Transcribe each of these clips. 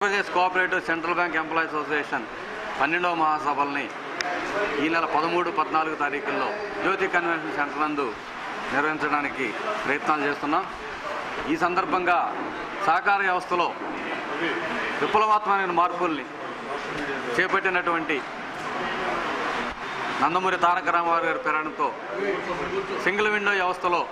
Andhra Pradesh cooperative central bank employees association పన్నెండవ మహాసభల్ని ఈ నెల పదమూడు పద్నాలుగు తారీఖుల్లో జ్యోతి కన్వెన్షన్ సెంటర్ నందు నిర్వహించడానికి ప్రయత్నాలు చేస్తున్నాం ఈ సందర్భంగా సహకార వ్యవస్థలో విప్లవాత్మకమైన మార్పుల్ని చేపట్టినటువంటి నందమూరి తారక రామారావు గారి ప్రేరణతో సింగిల్ విండో వ్యవస్థలో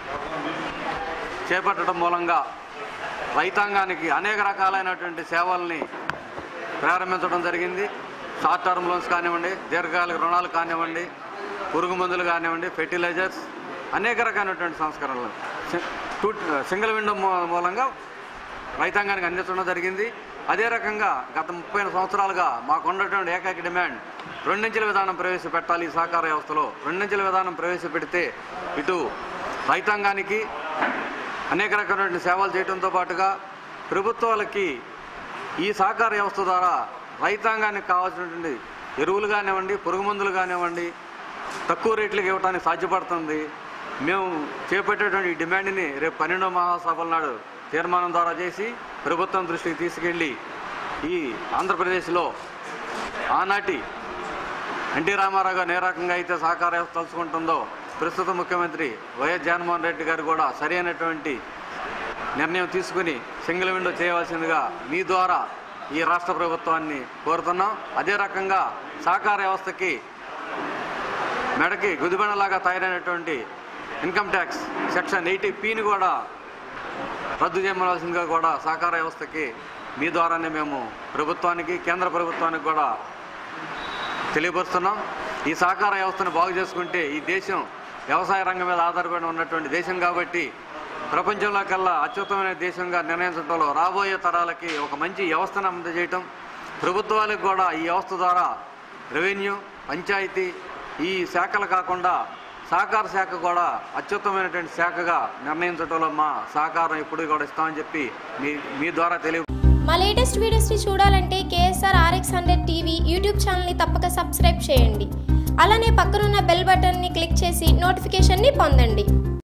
చేపట్టడం మూలంగా రైతాంగానికి అనేక రకాలైనటువంటి సేవల్ని ప్రారంభించడం జరిగింది షార్ట్ టర్మ్ లోన్స్ కానివ్వండి దీర్ఘకాలిక రుణాలు కానివ్వండి పురుగు మందులు కానివ్వండి ఫెర్టిలైజర్స్ అనేక రకాలైనటువంటి సంస్కరణలు సి- టూ- సింగిల్ విండో మూ- మూలంగా రైతాంగానికి అందించడం జరిగింది అదే రకంగా గత ముప్పై సంవత్సరాలుగా మాకు ఉన్నటువంటి ఏకైక డిమాండ్ రెండించెల విధానం ప్రవేశపెట్టాలి ఈ సహకార వ్యవస్థలో రెండించెల విధానం ప్రవేశపెడితే ఇటు రైతాంగానికి అనేక రకమైనటువంటి సేవలు చేయడంతో పాటుగా ప్రభుత్వాలకి ఈ సహకార వ్యవస్థ ద్వారా రైతాంగానికి కావాల్సినటువంటి ఎరువులు కానివ్వండి పురుగు మందులు కానివ్వండి తక్కువ రేట్లకు ఇవ్వడానికి సాధ్యపడుతుంది మేము చేపట్టేటువంటి ఈ డిమాండ్ని రేపు పన్నెండో మహాసభల నాడు తీర్మానం ద్వారా చేసి ప్రభుత్వం దృష్టికి తీసుకెళ్ళి ఈ ఆంధ్రప్రదేశ్లో ఆనాటి ఎన్టీ రామారావు గారు ఏ రకంగా అయితే సహకార వ్యవస్థ తలుచుకుంటుందో ప్రస్తుత ముఖ్యమంత్రి వైఎస్ జగన్మోహన్ రెడ్డి గారు కూడా సరైనటువంటి నిర్ణయం తీసుకుని సింగిల్ విండో చేయవలసిందిగా మీ ద్వారా ఈ రాష్ట్ర ప్రభుత్వాన్ని కోరుతున్నాం అదే రకంగా సహకార వ్యవస్థకి మెడకి గుదిబండలాగా తయారైనటువంటి ఇన్కమ్ ట్యాక్స్ సెక్షన్ ఎయిటీ పీని కూడా రద్దు చేయవలసిందిగా కూడా సహకార వ్యవస్థకి మీ ద్వారానే మేము ప్రభుత్వానికి కేంద్ర ప్రభుత్వానికి కూడా తెలియపరుస్తున్నాం ఈ సహకార వ్యవస్థను బాగు చేసుకుంటే ఈ దేశం వ్యవసాయ రంగం మీద ఆధారపడి ఉన్నటువంటి దేశం కాబట్టి ప్రపంచంలో కల్లా అత్యుత్తమైన దేశంగా నిర్ణయించడంలో రాబోయే తరాలకి ఒక మంచి వ్యవస్థను అందజేయటం ప్రభుత్వాలకు కూడా ఈ వ్యవస్థ ద్వారా రెవెన్యూ పంచాయతీ ఈ శాఖలు కాకుండా సహకార శాఖ కూడా అత్యుత్తమైనటువంటి శాఖగా నిర్ణయించడంలో మా సహకారం ఎప్పుడు కూడా ఇస్తామని చెప్పి మీ మీ ద్వారా తెలియ మా లేటెస్ట్ వీడియోస్ని చూడాలంటే KSR RX hundred TV YouTube ఛానల్ని తప్పక సబ్స్క్రైబ్ చేయండి అలానే పక్కనున్న బెల్ బటన్ని క్లిక్ చేసి నోటిఫికేషన్ని పొందండి